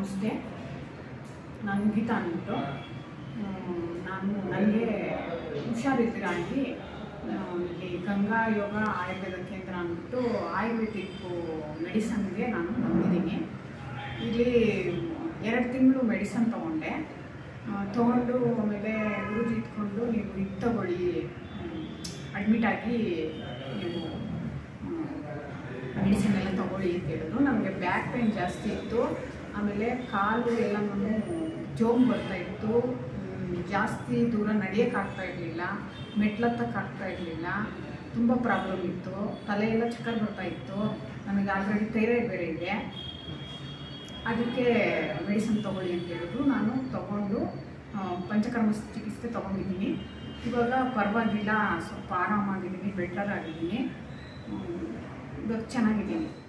ನಮಸ್ತೆ ನಾನು ಗೀತಾ ಅಂದ್ಬಿಟ್ಟು ಹ್ಮ್, ನಾನು ನನಗೆ ಹುಷಾರಿದ್ರಾಗಿ ಇಲ್ಲಿ ಗಂಗಾ ಯೋಗ ಆಯುರ್ವೇದ ಕೇಂದ್ರ ಅಂದ್ಬಿಟ್ಟು ಆಯುರ್ವೇದಿಕ್ ಮೆಡಿಸನ್ಗೆ ನಾನು ಬಂದಿದ್ದೀನಿ ಇಲ್ಲಿ ಎರಡು ತಿಂಗಳು ಮೆಡಿಸನ್ ತೊಗೊಂಡೆ ತೊಗೊಂಡು ಆಮೇಲೆ ಗುರುಜಿ ಇಟ್ಕೊಂಡು ನೀವು ಇದು ತಗೊಳ್ಳಿ ಅಡ್ಮಿಟ್ ಆಗಿ ನೀವು ಮೆಡಿಸಿನ್ ಎಲ್ಲ ತಗೊಳ್ಳಿ ಅಂತ ಹೇಳಿದ್ರು ನಮಗೆ ಬ್ಯಾಕ್ ಪೇನ್ ಜಾಸ್ತಿ ಇತ್ತು ಆಮೇಲೆ ಕಾಲು ಎಲ್ಲನೂ ಜೋಮ್ ಬರ್ತಾ ಇತ್ತು ಹ್ಮ್, ಜಾಸ್ತಿ ದೂರ ನಡೆಯೋಕ್ಕಾಗ್ತಾ ಇರಲಿಲ್ಲ ಮೆಟ್ಲತ್ತಕ್ಕಾಗ್ತಾ ಇರಲಿಲ್ಲ ತುಂಬ ಪ್ರಾಬ್ಲಮ್ ಇತ್ತು ತಲೆ ಎಲ್ಲ ಚಕ್ಕರ್ ಬರ್ತಾ ಇತ್ತು ನನಗೆ ಆಲ್ರೆಡಿ ಥೈರಾಯ್ಡ್ ಬೇರೆ ಇದೆ ಅದಕ್ಕೆ ಮೆಡಿಸಿನ್ ತೊಗೊಳ್ಳಿ ಅಂತ ಹೇಳಿದ್ರು ನಾನು ತೊಗೊಂಡು ಆ, ಪಂಚಕರ್ಮ ಚಿಕಿತ್ಸೆ ತೊಗೊಂಡಿದ್ದೀನಿ ಇವಾಗ ಪರವಾಗಿಲ್ಲ ಸ್ವಲ್ಪ ಆರಾಮಾಗಿದ್ದೀನಿ ಬೆಟರ್ ಆಗಿದ್ದೀನಿ ಹ್ಮ್, ಇವಾಗ ಚೆನ್ನಾಗಿದ್ದೀನಿ